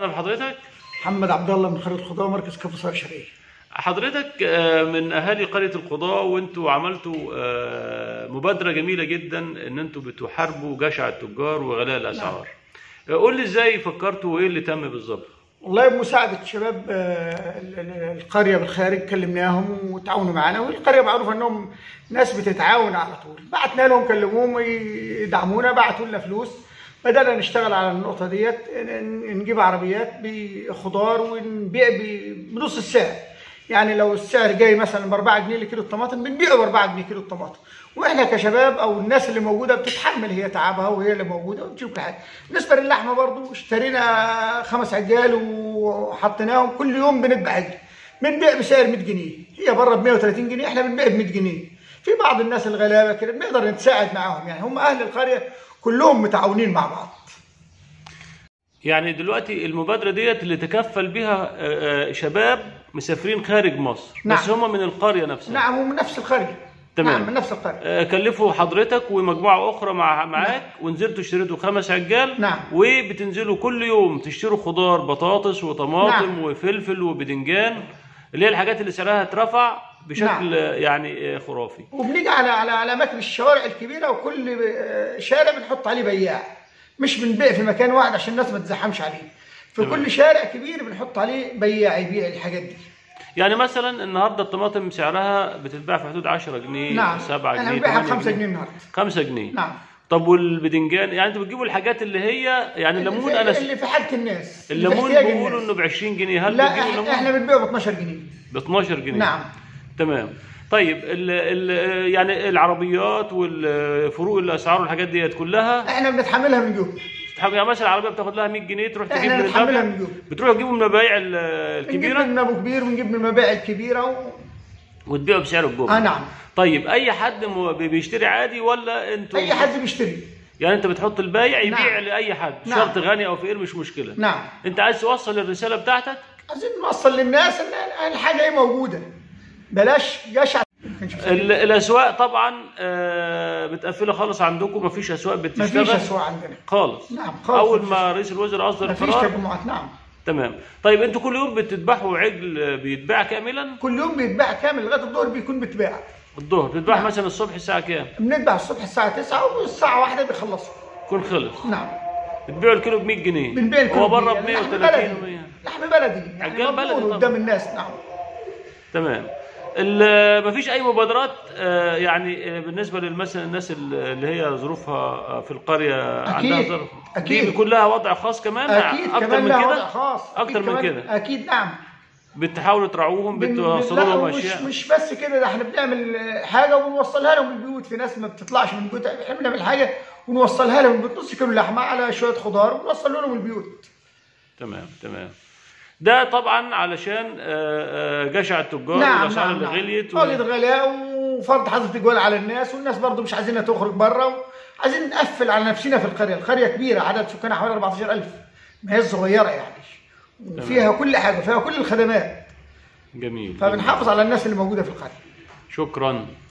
حضرتك محمد عبد الله من خريطة الخضار مركز كفر صغير شرقية حضرتك آه، من اهالي قريه القضاء وانتوا عملتوا آه، مبادره جميله جدا ان انتوا بتحاربوا جشع التجار وغلاء الاسعار آه، قول لي ازاي فكرتوا وايه اللي تم بالظبط والله بمساعدة شباب آه، ال- ال- القرية بالخارج كلمناهم وتعاونوا معنا والقرية معروف انهم ناس بتتعاون على طول بعتنا لهم كلموهم يدعمونا بعتوا لنا فلوس بدأنا نشتغل على النقطة ديت ن- نجيب عربيات بخضار ونبيع ب- بنص السعر يعني لو السعر جاي مثلا ب 4 جنيه لكيلو الطماطم بنبيعه ب 4 جنيه كيلو الطماطم واحنا كشباب او الناس اللي موجوده بتتحمل هي تعبها وهي اللي موجوده وتشوف حاجه بالنسبه للحمه برضو اشترينا خمس عجال وحطيناهم كل يوم بنذبح عجل بنبيع بسعر 100 جنيه هي بره ب 130 جنيه احنا بنبيع ب 100 جنيه في بعض الناس الغلابه كده بنقدر نتساعد معاهم يعني هم اهل القريه كلهم متعاونين مع بعض يعني دلوقتي المبادره ديت اللي تكفل بها آه، آه، شباب مسافرين خارج مصر نعم. بس هم من القريه نفسها نعم ومن نفس القريه تمام. نعم من نفس القريه آه، كلفوا حضرتك ومجموعه اخرى مع معاك ونزلتوا اشتريتوا خمس عجال نعم. وبتنزلوا كل يوم تشتروا خضار بطاطس وطماطم نعم. وفلفل وبدنجان اللي هي الحاجات اللي سعرها اترفع بشكل نعم. آه، يعني آه، خرافي وبنيجي على على على اماكن الشوارع الكبيره وكل آه، شارع بنحط عليه بياع مش بنبيع في مكان واحد عشان الناس ما تزحمش عليه في كل شارع كبير بنحط عليه بياع يبيع الحاجات دي يعني مثلا النهارده الطماطم سعرها بتتباع في حدود 10 جنيه نعم 7 احنا جنيه بنبيعها ب 8 5 جنيه النهارده 5 جنيه نعم طب والبدنجان يعني انتوا بتجيبوا الحاجات اللي هي يعني الليمون اللي انا في, س- اللي في حاجه الناس اللي في الليمون احتياج بيقولوا الناس. انه ب 20 جنيه هل لا بتجيبوا احنا, الليمون احنا بنبيعه ب 12 جنيه ب 12 جنيه نعم تمام طيب ال ال يعني العربيات والفروق الاسعار والحاجات ديت كلها احنا بنتحملها من جوه تحب- يعني مثلا العربيه بتاخد لها 100 جنيه تروح تجيب احنا من نتحملها الدولة من جوه بتروح تجيبوا من المبايع ال- بنجيب الكبيره من ابو كبير ونجيب من المبيع الكبيره و... وتبيعوا بسعر الجمله اه نعم طيب اي حد م- بي- بيشتري عادي ولا انتوا اي حد بيشتري يعني انت بتحط البايع يبيع نعم. لاي حد نعم. شرط غني او فقير مش مشكله نعم انت عايز توصل الرساله بتاعتك عايزين نوصل للناس ان الحاجه ايه موجوده بلاش جشع ال- الاسواق طبعا آه، متقفله خالص عندكم مفيش اسواق بتشتغل مفيش اسواق عندنا خالص نعم، خالص اول مفيش. ما رئيس الوزراء اصدر مفيش القرار تجمعات نعم تمام طيب انتوا كل يوم بتذبحوا عجل بيتباع كاملا كل يوم بيتباع كامل لغايه الظهر بيكون بيتباع الظهر بتذبح نعم. مثلا الصبح الساعه كام بنذبح الصبح الساعه 9 والساعه 1 بيخلصوا يكون خلص نعم بتبيعوا الكيلو ب 100 جنيه بنبيع الكل هو بره ب لحم 130 بلدي و100 لحم بلدي يعني عجال بلدي مضمون طبعا. قدام الناس نعم تمام ال- مفيش اي مبادرات آه، يعني آه، بالنسبه للمثلا الناس ال- اللي هي ظروفها آه، في القريه عندها أكيد. ظرف أكيد. دي بيكون لها وضع خاص كمان اكيد اكتر كمان من لها وضع كده خاص اكتر أكيد من كمان- كده اكيد نعم بتحاولوا تراعوهم بن- بتوصلوا لا، لهم ومش اشياء مش بس كده ده احنا بنعمل حاجه وبنوصلها لهم البيوت في ناس ما بتطلعش من بيوتها احنا بنعمل حاجه ونوصلها لهم بنص كيلو لحمه على شويه خضار ونوصل لهم البيوت تمام تمام ده طبعا علشان آه، آه، جشع التجار نعم والاسعار نعم اللي نعم. غليت و- غليت غلاء وفرض حظر تجوال على الناس والناس برضو مش عايزينها تخرج بره عايزين نقفل على نفسنا في القريه القريه كبيره عدد سكانها حوالي 14000 ما هي صغيره يعني وفيها كل حاجه فيها كل الخدمات جميل فبنحافظ على الناس اللي موجوده في القريه شكرا